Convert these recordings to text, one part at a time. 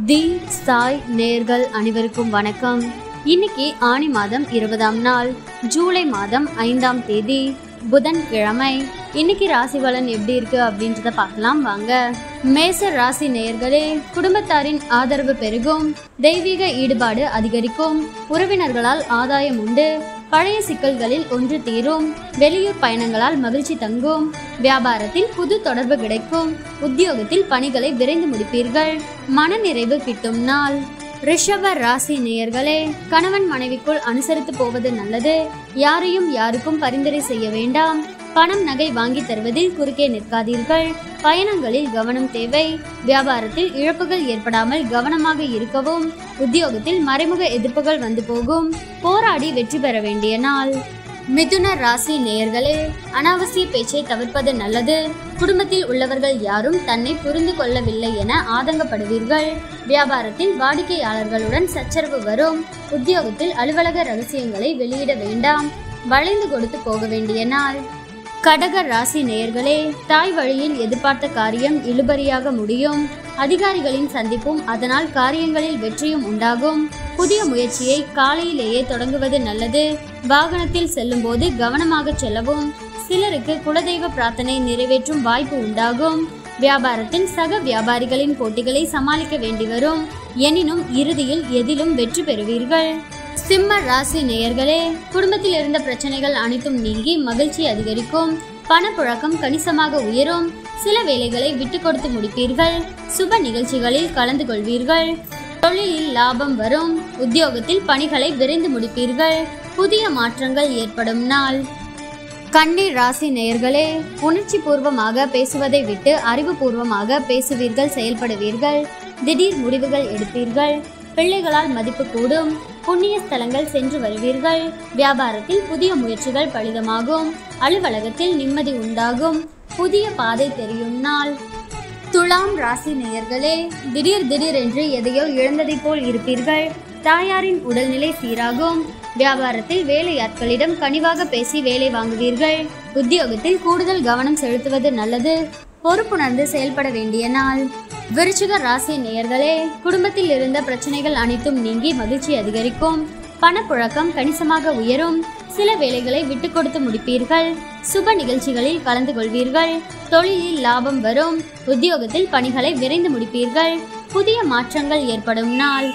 தி சாய் நேர்கள் அனைவருக்கும் வணக்கம் இன்னைக்கு ஆணி மாதம் இருபதாம் நாள் ஜூலை மாதம் ஐந்தாம் தேதி புதன்கிழமை இன்னைக்கு ராசி பலன் எப்படி இருக்கு அப்படின்றத பார்க்கலாம் வாங்க மேச ராசி நேயர்களே குடும்பத்தாரின் ஆதரவு பெருகும் தெய்வீக ஈடுபாடு அதிகரிக்கும் உறவினர்களால் ஆதாயம் உண்டு பழைய சிக்கல்களில் ஒன்று தீரும் வெளியூர் பயணங்களால் மகிழ்ச்சி தங்கும் வியாபாரத்தில் புது தொடர்பு கிடைக்கும் உத்தியோகத்தில் பணிகளை விரைந்து முடிப்பீர்கள் மனநிறைவு கிட்டும் நாள் ரிஷப ராசி நேயர்களே கணவன் மனைவிக்குள் அனுசரித்து போவது நல்லது யாரையும் யாருக்கும் பரிந்துரை செய்ய வேண்டாம் பணம் நகை வாங்கி தருவதில் குறுக்கே நிற்காதீர்கள் பயணங்களில் கவனம் தேவை வியாபாரத்தில் இழப்புகள் ஏற்படாமல் கவனமாக இருக்கவும் உத்தியோகத்தில் மறைமுக எதிர்ப்புகள் வந்து போகும் போராடி வெற்றி பெற வேண்டிய நாள் மிதுன ராசி நேயர்களே அனாவசிய பேச்சை தவிர்ப்பது நல்லது குடும்பத்தில் உள்ளவர்கள் யாரும் தன்னை புரிந்து கொள்ளவில்லை என ஆதங்கப்படுவீர்கள் வியாபாரத்தில் வாடிக்கையாளர்களுடன் சச்சரவு வரும் உத்தியோகத்தில் அலுவலக ரகசியங்களை வெளியிட வேண்டாம் வளைந்து கொடுத்து போக வேண்டிய நாள் கடக ராசி நேயர்களே தாய் வழியில் எதிர்பார்த்த காரியம் இழுபறியாக முடியும் அதிகாரிகளின் சந்திப்பும் அதனால் காரியங்களில் வெற்றியும் உண்டாகும் புதிய முயற்சியை காலையிலேயே தொடங்குவது நல்லது வாகனத்தில் செல்லும்போது கவனமாக செல்லவும் சிலருக்கு குலதெய்வ பிரார்த்தனை நிறைவேற்றும் வாய்ப்பு உண்டாகும் வியாபாரத்தில் சக வியாபாரிகளின் போட்டிகளை சமாளிக்க வேண்டி வரும் எனினும் இறுதியில் எதிலும் வெற்றி பெறுவீர்கள் சிம்ம ராசி நேயர்களே குடும்பத்தில் இருந்த பிரச்சனைகள் அனைத்தும் நீங்கி மகிழ்ச்சி அதிகரிக்கும் பணப்புழக்கம் கணிசமாக உயரும் சில வேலைகளை விட்டு கொடுத்து முடிப்பீர்கள் சுப நிகழ்ச்சிகளில் கலந்து கொள்வீர்கள் தொழிலில் லாபம் வரும் உத்தியோகத்தில் பணிகளை விரைந்து முடிப்பீர்கள் புதிய மாற்றங்கள் ஏற்படும் நாள் கண்ணீர் ராசி நேயர்களே உணர்ச்சி பூர்வமாக பேசுவதை விட்டு அறிவுபூர்வமாக பேசுவீர்கள் செயல்படுவீர்கள் திடீர் முடிவுகள் எடுப்பீர்கள் பிள்ளைகளால் மதிப்பு கூடும் புண்ணிய ஸ்தலங்கள் சென்று வருவீர்கள் வியாபாரத்தில் புதிய முயற்சிகள் பலிதமாகும் அலுவலகத்தில் நிம்மதி உண்டாகும் புதிய பாதை தெரியும் நாள் துலாம் ராசி நேயர்களே திடீர் திடீரென்று எதையோ இழந்ததைப் போல் இருப்பீர்கள் தாயாரின் உடல்நிலை சீராகும் வியாபாரத்தில் வேலையாட்களிடம் கனிவாக பேசி வேலை வாங்குவீர்கள் உத்தியோகத்தில் கூடுதல் கவனம் செலுத்துவது நல்லது பொறுப்புணர்ந்து செயல்பட வேண்டிய நாள் விருச்சிக ராசி நேயர்களே குடும்பத்தில் இருந்த பிரச்சனைகள் அனைத்தும் நீங்கி மகிழ்ச்சி அதிகரிக்கும் பணப்புழக்கம் கணிசமாக உயரும் சில வேலைகளை விட்டு கொடுத்து முடிப்பீர்கள் சுப நிகழ்ச்சிகளில் கலந்து கொள்வீர்கள் தொழிலில் லாபம் வரும் உத்தியோகத்தில் பணிகளை விரைந்து முடிப்பீர்கள் புதிய மாற்றங்கள் ஏற்படும் நாள்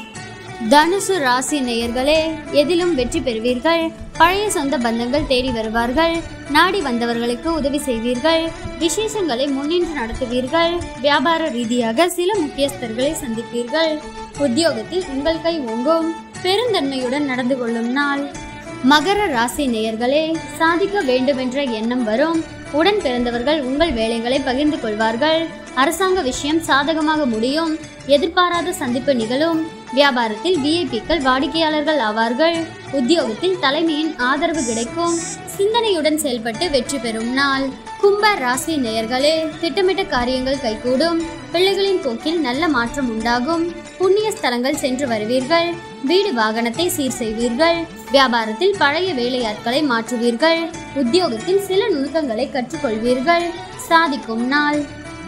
தனுசு ராசி நேயர்களே எதிலும் வெற்றி பெறுவீர்கள் பழைய சொந்த பந்தங்கள் தேடி வருவார்கள் நாடி வந்தவர்களுக்கு உதவி செய்வீர்கள் விசேஷங்களை முன்னின்று நடத்துவீர்கள் வியாபார ரீதியாக சில முக்கியஸ்தர்களை சந்திப்பீர்கள் உத்தியோகத்தில் உங்கள் கை ஓங்கும் பெருந்தன்மையுடன் நடந்து கொள்ளும் நாள் மகர ராசி நேயர்களே சாதிக்க வேண்டுமென்ற எண்ணம் வரும் உடன் பிறந்தவர்கள் உங்கள் வேலைகளை பகிர்ந்து கொள்வார்கள் அரசாங்க விஷயம் சாதகமாக முடியும் எதிர்பாராத சந்திப்பு நிகழும் வியாபாரத்தில் விஐபிக்கள் வாடிக்கையாளர்கள் ஆவார்கள் உத்தியோகத்தில் தலைமையின் ஆதரவு கிடைக்கும் சிந்தனையுடன் செயல்பட்டு வெற்றி பெறும் நாள் கும்ப ராசி நேயர்களே திட்டமிட்ட காரியங்கள் கைகூடும் பிள்ளைகளின் போக்கில் நல்ல மாற்றம் உண்டாகும் புண்ணிய ஸ்தலங்கள் சென்று வருவீர்கள் வீடு வாகனத்தை சீர் செய்வீர்கள் வியாபாரத்தில் பழைய வேலையாட்களை மாற்றுவீர்கள் உத்தியோகத்தில் சில நுணுக்கங்களை கற்றுக்கொள்வீர்கள் சாதிக்கும் நாள்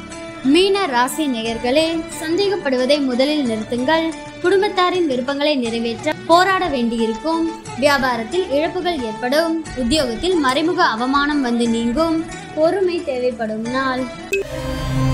மீன ராசி நேயர்களே சந்தேகப்படுவதை முதலில் நிறுத்துங்கள் குடும்பத்தாரின் விருப்பங்களை நிறைவேற்ற போராட வேண்டியிருக்கும் வியாபாரத்தில் இழப்புகள் ஏற்படும் உத்தியோகத்தில் மறைமுக அவமானம் வந்து நீங்கும் பொறுமை தேவைப்படும் நாள்